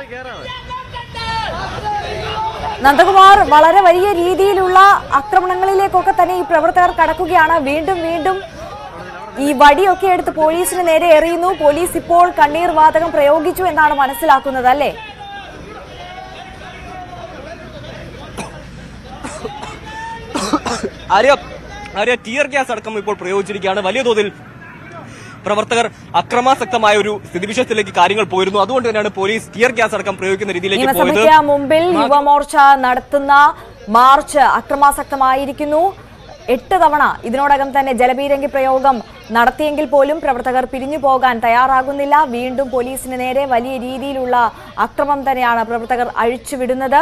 നന്ദകുമാർ വളരെ വലിയ രീതിയിലുള്ള ആക്രമണങ്ങളിലേക്കൊക്കെ തന്നെ ഈ പ്രവർത്തകർ കടക്കുകയാണ് വീണ്ടും വീണ്ടും ഈ വടിയൊക്കെ എടുത്ത് പോലീസിന് നേരെ എറിയുന്നു പോലീസ് ഇപ്പോൾ കണ്ണീർ വാതകം പ്രയോഗിച്ചു എന്നാണ് മനസ്സിലാക്കുന്നത് അല്ലേ ആര്യ ആര്യ ടിയർ ഗ്യാസ് അടക്കം ഇപ്പോൾ പ്രയോഗിച്ചിരിക്കുകയാണ് വലിയ തോതിൽ പ്രവർത്തകർ അക്രമാസക്തമായ ഒരു സ്ഥിതിവിശേഷത്തിലേക്ക് കാര്യങ്ങൾ പോയിരുന്നു അതുകൊണ്ട് തന്നെയാണ് പോലീസ് ടിയർ ഗ്യാസ് അടക്കം പ്രയോഗിക്കുന്ന രീതിയിലേക്ക് പോയത് നിയമസഭയ്ക്ക് മുമ്പിൽ യുവമോർച്ച നടത്തുന്ന മാർച്ച് അക്രമാസക്തമായിരിക്കുന്നു എട്ട് തവണ ഇതിനോടകം തന്നെ ജലപീരങ്കി പ്രയോഗം നടത്തിയെങ്കിൽ പോലും പ്രവർത്തകർ പിരിഞ്ഞു പോകാൻ തയ്യാറാകുന്നില്ല വീണ്ടും പോലീസിന് നേരെ വലിയ രീതിയിലുള്ള അക്രമം തന്നെയാണ് പ്രവർത്തകർ അഴിച്ചുവിടുന്നത്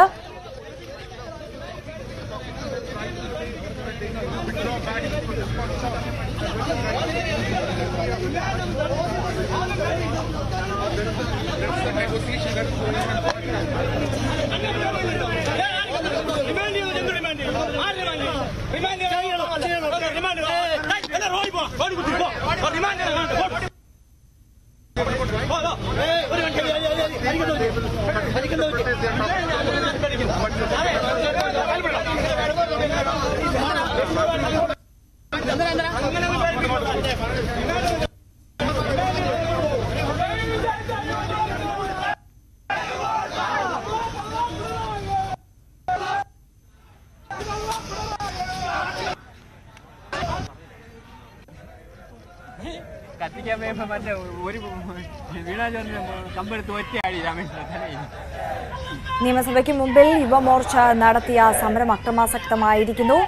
കത്തിക്കാൻ വേണ്ടി മറ്റേ ഒരു വീണാ ചോറിന് കമ്പെടുത്ത് ഒറ്റയാടി രാമേശ്വരം തലയിൽ നിയമസഭയ്ക്ക് മുമ്പിൽ യുവമോർച്ച നടത്തിയ സമരം അക്രമാസക്തമായിരിക്കുന്നു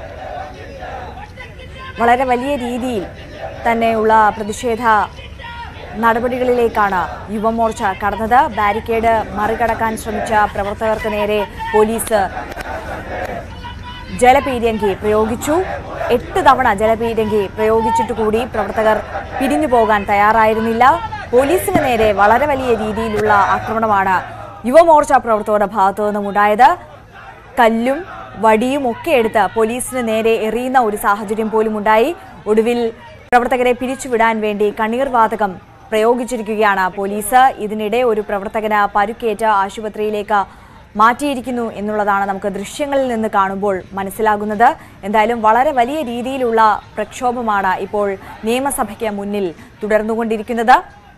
വളരെ വലിയ രീതിയിൽ തന്നെയുള്ള പ്രതിഷേധ നടപടികളിലേക്കാണ് യുവമോർച്ച കടന്നത് ബാരിക്കേഡ് മറികടക്കാൻ ശ്രമിച്ച പ്രവർത്തകർക്ക് നേരെ പോലീസ് ജലപീരങ്കി പ്രയോഗിച്ചു എട്ട് തവണ ജലപീരങ്കി പ്രയോഗിച്ചിട്ട് കൂടി പ്രവർത്തകർ പിരിഞ്ഞു പോകാൻ തയ്യാറായിരുന്നില്ല പോലീസിന് നേരെ വളരെ വലിയ രീതിയിലുള്ള ആക്രമണമാണ് യുവമോർച്ച പ്രവർത്തകരുടെ ഭാഗത്തു നിന്നും ഉണ്ടായത് കല്ലും വടിയും ഒക്കെ എടുത്ത് പോലീസിന് നേരെ എറിയുന്ന ഒരു സാഹചര്യം പോലും ഉണ്ടായി ഒടുവിൽ പ്രവർത്തകരെ പിരിച്ചുവിടാൻ വേണ്ടി കണ്ണീർ വാതകം പ്രയോഗിച്ചിരിക്കുകയാണ് പോലീസ് ഇതിനിടെ ഒരു പ്രവർത്തകന് പരുക്കേറ്റ് ആശുപത്രിയിലേക്ക് മാറ്റിയിരിക്കുന്നു എന്നുള്ളതാണ് നമുക്ക് ദൃശ്യങ്ങളിൽ നിന്ന് കാണുമ്പോൾ മനസ്സിലാകുന്നത് എന്തായാലും വളരെ വലിയ രീതിയിലുള്ള പ്രക്ഷോഭമാണ് ഇപ്പോൾ നിയമസഭയ്ക്ക് മുന്നിൽ തുടർന്നുകൊണ്ടിരിക്കുന്നത്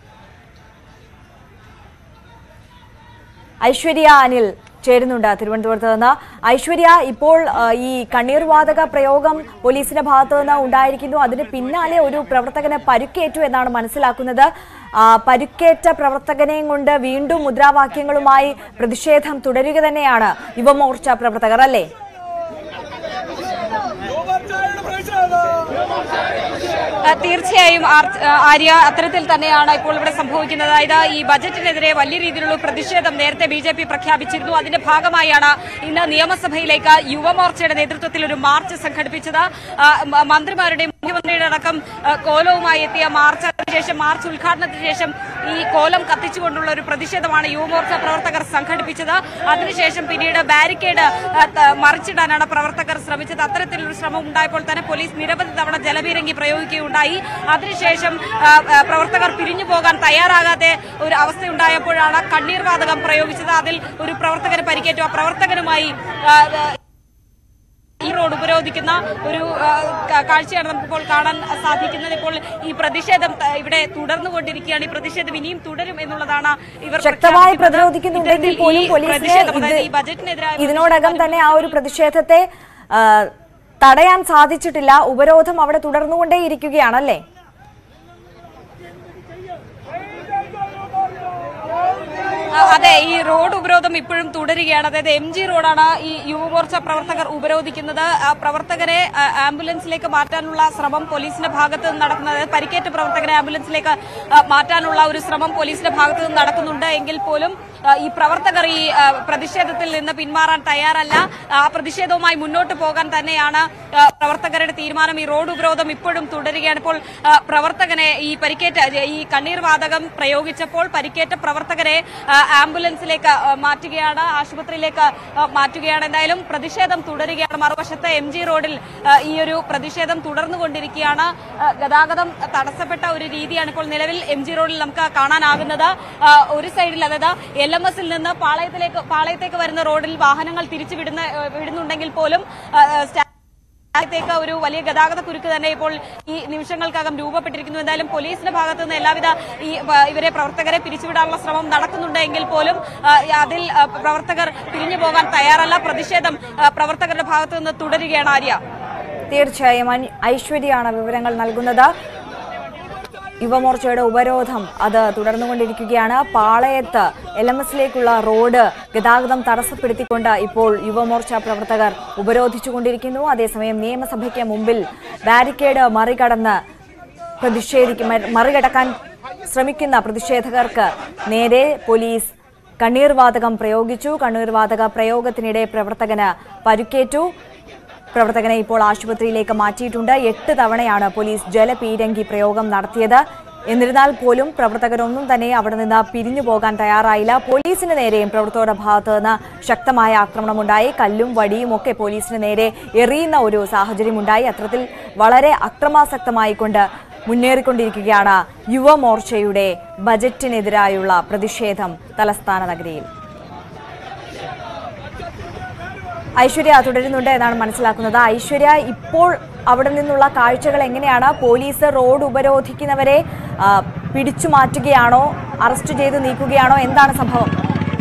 ഐശ്വര്യ അനിൽ ചേരുന്നുണ്ട് തിരുവനന്തപുരത്ത് നിന്ന് ഐശ്വര്യ ഇപ്പോൾ ആ, ഈ കണ്ണീർ വാതക പ്രയോഗം പോലീസിന്റെ ഭാഗത്തു നിന്ന് ഉണ്ടായിരിക്കുന്നു അതിന് പിന്നാലെ ഒരു പ്രവർത്തകന് പരുക്കേറ്റു എന്നാണ് മനസ്സിലാക്കുന്നത് ആ, പരുക്കേറ്റ പ്രവർത്തകനെയും കൊണ്ട് വീണ്ടും മുദ്രാവാക്യങ്ങളുമായി പ്രതിഷേധം തുടരുക തന്നെയാണ് യുവമോർച്ച പ്രവർത്തകർ അല്ലേ ആ, തീർച്ചയായും ആർ- ആ, ആര്യ അത്തരത്തിൽ തന്നെയാണ് ഇപ്പോൾ ഇവിടെ സംഭവിക്കുന്നത് അതായത് ഈ ബജറ്റിനെതിരെ വലിയ രീതിയിലുള്ള പ്രതിഷേധം നേരത്തെ ബി ജെ പി പ്രഖ്യാപിച്ചിരുന്നു അതിന്റെ ഭാഗമായാണ് ഇന്ന് നിയമസഭയിലേക്ക് യുവമോർച്ചയുടെ നേതൃത്വത്തിൽ ഒരു മാർച്ച് സംഘടിപ്പിച്ചത് ആ, മ- മന്ത്രിമാരുടെയും മുഖ്യമന്ത്രിയുടെ അടക്കം ആ, കോലവുമായി എത്തിയ മാർച്ച് അതിനുശേഷം മാർച്ച് ഉദ്ഘാടനത്തിന് ശേഷം ഈ കോലം കത്തിച്ചുകൊണ്ടുള്ള ഒരു പ്രതിഷേധമാണ് യുവമോർച്ച പ്രവർത്തകർ സംഘടിപ്പിച്ചത് അതിനുശേഷം പിന്നീട് ബാരിക്കേഡ് ആ, ത- മറിച്ചിടാനാണ് പ്രവർത്തകർ ശ്രമിച്ചത് അത്തരത്തിലൊരു ശ്രമം ഉണ്ടായപ്പോൾ തന്നെ പോലീസ് നിരവധി തവണ ജലപീരങ്കി പ്രയോഗിക്കുകയുണ്ടായി അതിനുശേഷം ആ, ആ, പ്രവർത്തകർ പിരിഞ്ഞു പോകാൻ തയ്യാറാകാതെ ഒരു അവസ്ഥയുണ്ടായപ്പോഴാണ് കണ്ണീർ വാതകം പ്രയോഗിച്ചത് അതിൽ ഒരു പ്രവർത്തകന് പരിക്കേറ്റു ആ പ്രവർത്തകനുമായി ആ, ആ, ഈ റോഡ് ഉപരോധിക്കുന്ന ഒരു ആ, ക- കാഴ്ചയാണ് നമുക്കിപ്പോൾ കാണാൻ സാധിക്കുന്നത് ഇപ്പോൾ ഈ പ്രതിഷേധം ത- ഇവിടെ തുടർന്നുകൊണ്ടിരിക്കുകയാണ് ഈ പ്രതിഷേധം ഇനിയും തുടരും എന്നുള്ളതാണ് ഇവർ ശക്തമായി പ്രഖ്യാപിക്കുന്നത്. പ്രതിരോധിക്കുന്നുണ്ടെങ്കിൽ ഇത്തരത്തിൽ പോലും ഈ പോലീസിന് പ്രതിഷേധം, ഇത് അതായത് ഈ ബജറ്റിനെതിരായ ഇതിനോടകം തന്നെ ആ ഒരു പ്രതിഷേധത്തെ ആ, തടയാൻ സാധിച്ചിട്ടില്ല ഉപരോധം അവിടെ തുടർന്നുകൊണ്ടേയിരിക്കുകയാണല്ലേ ആ, അതെ ഈ റോഡ് ഉപരോധം ഇപ്പോഴും തുടരുകയാണ് അതായത് എം ജി റോഡാണ് ഈ യുവമോർച്ച പ്രവർത്തകർ ഉപരോധിക്കുന്നത് ആ പ്രവർത്തകരെ ആ, ആംബുലൻസിലേക്ക് മാറ്റാനുള്ള ശ്രമം പോലീസിന്റെ ഭാഗത്ത് നിന്ന് നടക്കുന്നത് അതായത് പരിക്കേറ്റ പ്രവർത്തകരെ ആംബുലൻസിലേക്ക് ആ, മാറ്റാനുള്ള ഒരു ശ്രമം പോലീസിന്റെ ഭാഗത്ത് നിന്ന് നടക്കുന്നുണ്ട് എങ്കിൽ പോലും ആ, ഈ പ്രവർത്തകർ ഈ ആ, പ്രതിഷേധത്തിൽ നിന്ന് പിന്മാറാൻ തയ്യാറല്ല ആ പ്രതിഷേധവുമായി മുന്നോട്ട് പോകാൻ തന്നെയാണ് ആ, പ്രവർത്തകരുടെ തീരുമാനം ഈ റോഡ് ഉപരോധം ഇപ്പോഴും തുടരുകയാണ് ഇപ്പോൾ ആ, പ്രവർത്തകനെ ഈ പരിക്കേറ്റ ഈ കണ്ണീർ വാതകം പ്രയോഗിച്ചപ്പോൾ പരിക്കേറ്റ പ്രവർത്തകരെ ആ, ആംബുലൻസിലേക്ക് ആ, മാറ്റുകയാണ് ആശുപത്രിയിലേക്ക് ആ, മാറ്റുകയാണ് എന്തായാലും പ്രതിഷേധം തുടരുകയാണ് മറുവശത്ത് എം ജി റോഡിൽ ആ, ഈ ഒരു പ്രതിഷേധം തുടർന്നുകൊണ്ടിരിക്കുകയാണ് ആ, ഗതാഗതം തടസ്സപ്പെട്ട ഒരു രീതിയാണ് ഇപ്പോൾ നിലവിൽ എം ജി റോഡിൽ നമുക്ക് കാണാനാകുന്നത് ആ, ഒരു സൈഡിൽ അതായത് എൽ എം എസിൽ നിന്ന് പാളയത്തിലേക്ക് പാളയത്തേക്ക് വരുന്ന റോഡിൽ വാഹനങ്ങൾ തിരിച്ചു വിടുന്ന ആ, വിടുന്നുണ്ടെങ്കിൽ പോലും ആ, സ്റ്റാ- ത്തേക്ക് ഒരു വലിയ ഗതാഗത കുരുക്ക് തന്നെ ഇപ്പോൾ ഈ നിമിഷങ്ങൾക്കകം രൂപപ്പെട്ടിരിക്കുന്നു എന്തായാലും പോലീസിന്റെ ഭാഗത്തു നിന്ന് എല്ലാവിധ ഈ പ- ഇവരെ പ്രവർത്തകരെ പിരിച്ചുവിടാനുള്ള ശ്രമം നടക്കുന്നുണ്ട് എങ്കിൽ പോലും ആ, അതിൽ ആ, പ്രവർത്തകർ പിരിഞ്ഞു പോകാൻ തയ്യാറല്ല പ്രതിഷേധം ആ, പ്രവർത്തകരുടെ ഭാഗത്തു നിന്ന് തുടരുകയാണ് ആര്യ തീർച്ചയായും അൻ- ഐശ്വര്യയാണ് വിവരങ്ങൾ നൽകുന്നത് യുവമോർച്ചയുടെ ഉപരോധം അത് തുടർന്നുകൊണ്ടിരിക്കുകയാണ് പാളയത്ത് എൽ എം എസിലേക്കുള്ള റോഡ് ഗതാഗതം തടസ്സപ്പെടുത്തിക്കൊണ്ട് ഇപ്പോൾ യുവമോർച്ച പ്രവർത്തകർ ഉപരോധിച്ചുകൊണ്ടിരിക്കുന്നു അതേസമയം നിയമസഭയ്ക്ക് മുമ്പിൽ ബാരിക്കേഡ് മറികടന്ന് പ്രതിഷേധിക്കും മ- മറികടക്കാൻ ശ്രമിക്കുന്ന പ്രതിഷേധകർക്ക് നേരെ പോലീസ് കണ്ണീർ വാതകം പ്രയോഗിച്ചു കണ്ണീർ വാതക പ്രയോഗത്തിനിടെ പ്രവർത്തകന് പരുക്കേറ്റു പ്രവർത്തകനെ ഇപ്പോൾ ആശുപത്രിയിലേക്ക് മാറ്റിയിട്ടുണ്ട് എട്ട് തവണയാണ് പോലീസ് ജലപീരങ്കി പ്രയോഗം നടത്തിയത് എന്നിരുന്നാൽ പോലും പ്രവർത്തകരൊന്നും തന്നെ അവിടെ നിന്ന് പിരിഞ്ഞു പോകാൻ തയ്യാറായില്ല പോലീസിന് നേരെയും പ്രവർത്തകരുടെ ഭാഗത്ത് നിന്ന് ശക്തമായ ആക്രമണമുണ്ടായി കല്ലും വടിയും ഒക്കെ പോലീസിന് നേരെ എറിയുന്ന ഒരു സാഹചര്യമുണ്ടായി അത്തരത്തിൽ വളരെ അക്രമാസക്തമായിക്കൊണ്ട് മുന്നേറിക്കൊണ്ടിരിക്കുകയാണ് യുവമോർച്ചയുടെ ബജറ്റിനെതിരായുള്ള പ്രതിഷേധം തലസ്ഥാന നഗരിയിൽ ഐശ്വര്യ തുടരുന്നുണ്ട് എന്നാണ് മനസ്സിലാക്കുന്നത് ഐശ്വര്യ ഇപ്പോൾ അവിടെ നിന്നുള്ള കാഴ്ചകൾ എങ്ങനെയാണ് പോലീസ് റോഡ് ഉപരോധിക്കുന്നവരെ ആ, പിടിച്ചു മാറ്റുകയാണോ അറസ്റ്റ് ചെയ്ത് നീക്കുകയാണോ എന്താണ് സംഭവം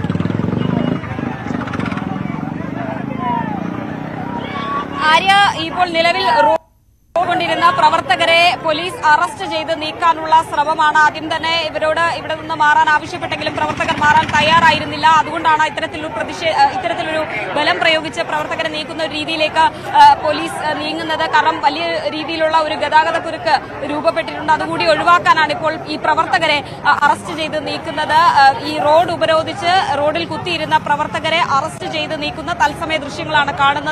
ആര്യ ഇപ്പോൾ നിലവിൽ റോ- കൊണ്ടിരുന്ന പ്രവർത്തകരെ പോലീസ് അറസ്റ്റ് ചെയ്ത് നീക്കാനുള്ള ശ്രമമാണ് ആദ്യം തന്നെ ഇവരോട് ഇവിടെ നിന്ന് മാറാൻ ആവശ്യപ്പെട്ടെങ്കിലും പ്രവർത്തകർ മാറാൻ തയ്യാറായിരുന്നില്ല അതുകൊണ്ടാണ് ഇത്തരത്തിലൊരു പ്രതിഷേ ഏഹ് ഇത്തരത്തിലൊരു ബലം പ്രയോഗിച്ച് പ്രവർത്തകരെ നീക്കുന്ന ഒരു രീതിയിലേക്ക് ഏഹ് പോലീസ് ഏഹ് നീങ്ങുന്നത് കാരണം വലിയ രീതിയിലുള്ള ഒരു ഗതാഗത കുരുക്ക് രൂപപ്പെട്ടിട്ടുണ്ട് അതുകൂടി ഒഴിവാക്കാനാണ് ഇപ്പോൾ ഈ പ്രവർത്തകരെ ഏഹ് അറസ്റ്റ് ചെയ്ത് നീക്കുന്നത് ഏഹ് ഈ റോഡ് ഉപരോധിച്ച് റോഡിൽ കുത്തിയിരുന്ന പ്രവർത്തകരെ അറസ്റ്റ് ചെയ്ത് നീക്കുന്ന തത്സമയ ദൃശ്യങ്ങളാണ് കാണുന്നത്